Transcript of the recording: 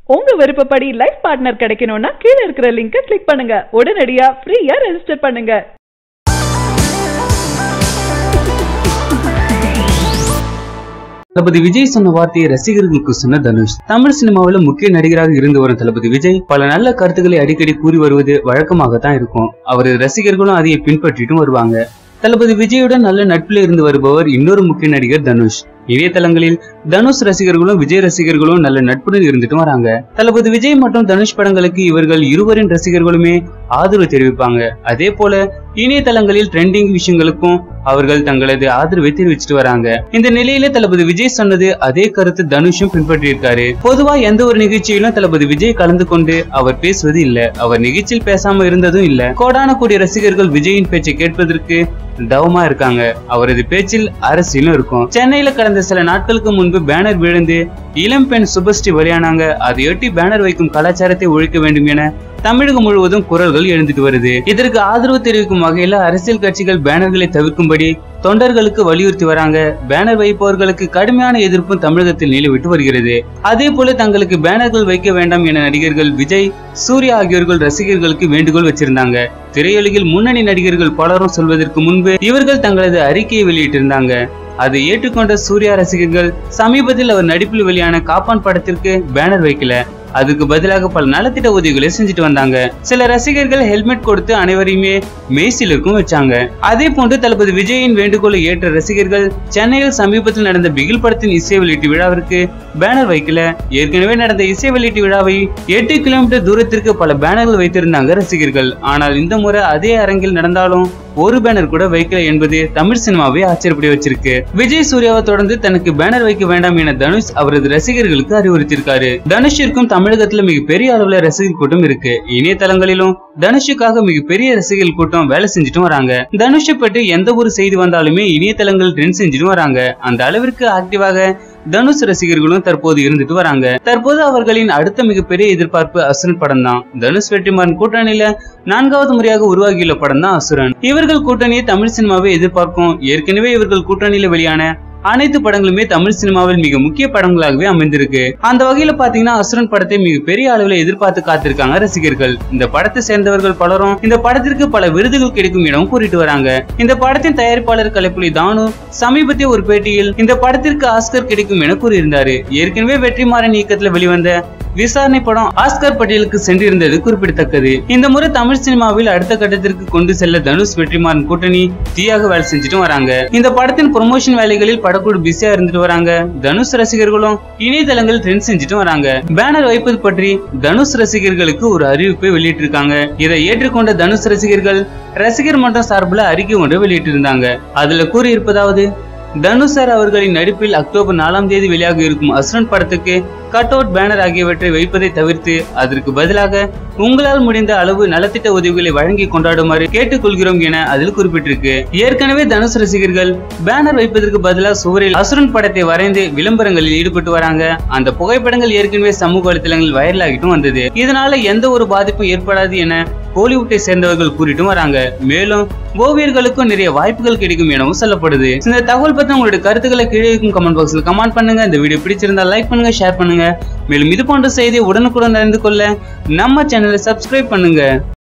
உங்க விருப்பப்படி life partner கிடைக்கணும்னா கீழ இருக்கிற லிங்கை கிளிக் பண்ணுங்க உடனடியா ஃப்ரீயா ரெஜிஸ்டர் பண்ணுங்க தளபதி விஜய் சொன்ன வார்த்தையை ரசிகர்களுக்கு சொன்ன தனுஷ் தமிழ் சினிமாவில் முக்கிய நடிகராக இருந்து வரும் தளபதி விஜய் பல நல்ல கருத்துக்களை அடிக்கடி கூறி வருவது வழக்கமாகத்தான் இருக்கும் அவரது ரசிகர்களும் அதையே பின்பற்றிட்டும் வருவாங்க தளபதி விஜயுடன் நல்ல நட்பில் இருந்து வருபவர் இன்னொரு முக்கிய நடிகர் தனுஷ் இணையதளங்களில் தனுஷ் ரசிகர்களும் விஜய் ரசிகர்களும் நல்ல நட்புடன் இருந்துட்டு வராங்க தளபதி விஜய் மற்றும் தனுஷ் படங்களுக்கு இவர்கள் இருவரின் ரசிகர்களுமே ஆதரவு தெரிவிப்பாங்க அதே போல இணையதளங்களில் ட்ரெண்டிங் விஷயங்களுக்கும் அவர்கள் தங்களது ஆதரவை தெரிவிச்சிட்டு வராங்க இந்த நிலையில தளபதி விஜய் சொன்னது அதே கருத்து தனுஷும் பின்பற்றியிருக்காரு பொதுவா எந்த ஒரு நிகழ்ச்சியிலும் தளபதி விஜய் கலந்து கொண்டு அவர் பேசுவது இல்ல அவர் நிகழ்ச்சியில் பேசாம இருந்ததும் இல்ல கோடான கூடிய ரசிகர்கள் விஜயின் பேச்சை கேட்பதற்கு தவமா இருக்காங்க அவரது பேச்சில் அரசியலும் இருக்கும் சென்னையில கடந்த சில நாட்களுக்கு முன்பு பேனர் விழுந்து இளம் பெண் சுபஸ்ரீ வெளியானாங்க அதையொட்டி பேனர் வைக்கும் கலாச்சாரத்தை ஒழிக்க வேண்டும் என தமிழகம் முழுவதும் குரல்கள் எழுந்துட்டு வருது இதற்கு ஆதரவு தெரிவிக்கும் வகையில அரசியல் கட்சிகள் பேனர்களை தவிர்க்கும்படி தொண்டர்களுக்கு வலியுறுத்தி வராங்க பேனர் வைப்பவர்களுக்கு கடுமையான எதிர்ப்பும் தமிழகத்தில் நிலவிட்டு வருகிறது அதே போல தங்களுக்கு பேனர்கள் வைக்க வேண்டாம் என நடிகர்கள் விஜய் சூர்யா ஆகியோர்கள் ரசிகர்களுக்கு வேண்டுகோள் வச்சிருந்தாங்க திரையுலகில் முன்னணி நடிகர்கள் பலரும் சொல்வதற்கு முன்பு இவர்கள் தங்களது அறிக்கையை வெளியிட்டிருந்தாங்க அதை ஏற்றுக்கொண்ட சூர்யா ரசிகர்கள் சமீபத்தில் அவர் நடிப்பில் வெளியான காப்பான் படத்திற்கு பேனர் வைக்கல அதுக்கு பதிலாக பல நலத்திட்ட உதவிகளை செஞ்சுட்டு வந்தாங்க சில ரசிகர்கள் ஹெல்மெட் கொடுத்து அனைவரையுமே மெய்சிலிருக்கும் வச்சாங்க அதே போன்று தளபதி விஜயின் வேண்டுகோளை ஏற்ற ரசிகர்கள் சென்னையில் சமீபத்தில் நடந்த பிகில் படத்தின் இசை வெளியீட்டு விழாவிற்கு பேனர் வைக்கல ஏற்கனவே நடந்த இசை வெளியீட்டு விழாவை எட்டு கிலோமீட்டர் தூரத்திற்கு பல பேனர்கள் வைத்திருந்தாங்க ரசிகர்கள் ஆனால் இந்த முறை அதே அரங்கில் நடந்தாலும் ஒரு பேனர் கூட வைக்கல என்பது தமிழ் சினிமாவை ஆச்சரியப்படி வச்சிருக்கு விஜய் சூர்யாவை தொடர்ந்து தனக்கு பேனர் வைக்க வேண்டாம் என தனுஷ் அவரது ரசிகர்களுக்கு அறிவுறுத்தியிருக்காரு தனுஷிற்கும் தமிழகத்துல மிகப்பெரிய அளவுல ரசிகர் கூட்டம் இருக்கு இணையதளங்களிலும் தனுஷுக்காக மிகப்பெரிய ரசிகர்கள் கூட்டம் வேலை செஞ்சுட்டு வராங்க தனுஷை பற்றி எந்த ஒரு செய்தி வந்தாலுமே இணையதளங்கள் ட்ரெண்ட் செஞ்சுட்டு வராங்க அந்த அளவிற்கு ஆக்டிவாக தனுஷ் ரசிகர்களும் தற்போது இருந்துட்டு வராங்க தற்போது அவர்களின் அடுத்த மிகப்பெரிய எதிர்பார்ப்பு அசுரன் படம் தான் தனுஷ் வெற்றிமாறன் கூட்டணியில நான்காவது முறையாக உருவாகியுள்ள படம் தான் அசுரன் இவர்கள் கூட்டணியை தமிழ் சினிமாவை எதிர்பார்க்கும் ஏற்கனவே இவர்கள் கூட்டணியில வெளியான அனைத்து படங்களுமே தமிழ் சினிமாவில் மிக முக்கிய படங்களாகவே அமைந்திருக்கு அந்த வகையில பாத்தீங்கன்னா அசுரன் படத்தை மிக பெரிய அளவில் எதிர்பார்த்து காத்திருக்காங்க ரசிகர்கள் இந்த படத்தை சேர்ந்தவர்கள் பலரும் இந்த படத்திற்கு பல விருதுகள் கிடைக்கும் எனவும் கூறிட்டு வராங்க இந்த படத்தின் தயாரிப்பாளர் கலைப்புலி தானு சமீபத்திய ஒரு பேட்டியில் இந்த படத்திற்கு ஆஸ்கர் கிடைக்கும் என கூறியிருந்தாரு ஏற்கனவே வெற்றிமாறன் இயக்கத்துல வெளிவந்த விசாரணை படம் ஆஸ்கர் பட்டியலுக்கு சென்றிருந்தது குறிப்பிடத்தக்கது இந்த முறை தமிழ் சினிமாவில் அடுத்த கட்டத்திற்கு கொண்டு செல்ல தனுஷ் வெற்றிமாறன் கூட்டணி தீயாக வேலை செஞ்சுட்டு வராங்க இந்த படத்தின் ப்ரொமோஷன் வேலைகளில் படக்குழு பிஸியா இருந்துட்டு வராங்க தனுஷ் ரசிகர்களும் இணையதளங்கள் ட்ரெண்ட் செஞ்சுட்டு வராங்க பேனர் வைப்பது பற்றி தனுஷ் ரசிகர்களுக்கு ஒரு அறிவிப்பை வெளியிட்டிருக்காங்க இதை ஏற்றுக்கொண்ட தனுஷ் ரசிகர்கள் ரசிகர் மன்றம் சார்பில் அறிக்கை ஒன்று வெளியிட்டிருந்தாங்க அதுல கூறியிருப்பதாவது தனுஷ் சார் அவர்களின் நடிப்பில் அக்டோபர் நாலாம் தேதி வெளியாக இருக்கும் அசுரன் படத்துக்கு கட் அவுட் பேனர் ஆகியவற்றை வைப்பதை தவிர்த்து அதற்கு பதிலாக உங்களால் முடிந்த அளவு நலத்திட்ட உதவிகளை வழங்கி கொண்டாடுமாறு கேட்டுக்கொள்கிறோம் என அதில் குறிப்பிட்டிருக்கு ஏற்கனவே தனுஷ் ரசிகர்கள் பேனர் வைப்பதற்கு பதிலாக சுவரில் அசுரன் படத்தை வரைந்து விளம்பரங்களில் ஈடுபட்டு வராங்க அந்த புகைப்படங்கள் ஏற்கனவே சமூக வலைதளங்களில் வைரல் ஆகிட்டும் வந்தது இதனால எந்த ஒரு பாதிப்பும் ஏற்படாது என கோலிவுட்டை சேர்ந்தவர்கள் கூறிட்டும் வராங்க மேலும் ஓவியர்களுக்கும் நிறைய வாய்ப்புகள் கிடைக்கும் எனவும் சொல்லப்படுது இந்த தகவல் பத்தி உங்களுடைய கருத்துக்களை கீழே இருக்கும் கமெண்ட் பாக்ஸ்ல கமெண்ட் பண்ணுங்க இந்த வீடியோ பிடிச்சிருந்தா லைக் பண்ணுங்க ஷேர் பண்ணுங்க மேலும் இது போன்ற செய்தியை உடனுக்குடன் அறிந்து கொள்ள நம்ம சேனலை சப்ஸ்கிரைப் பண்ணுங்க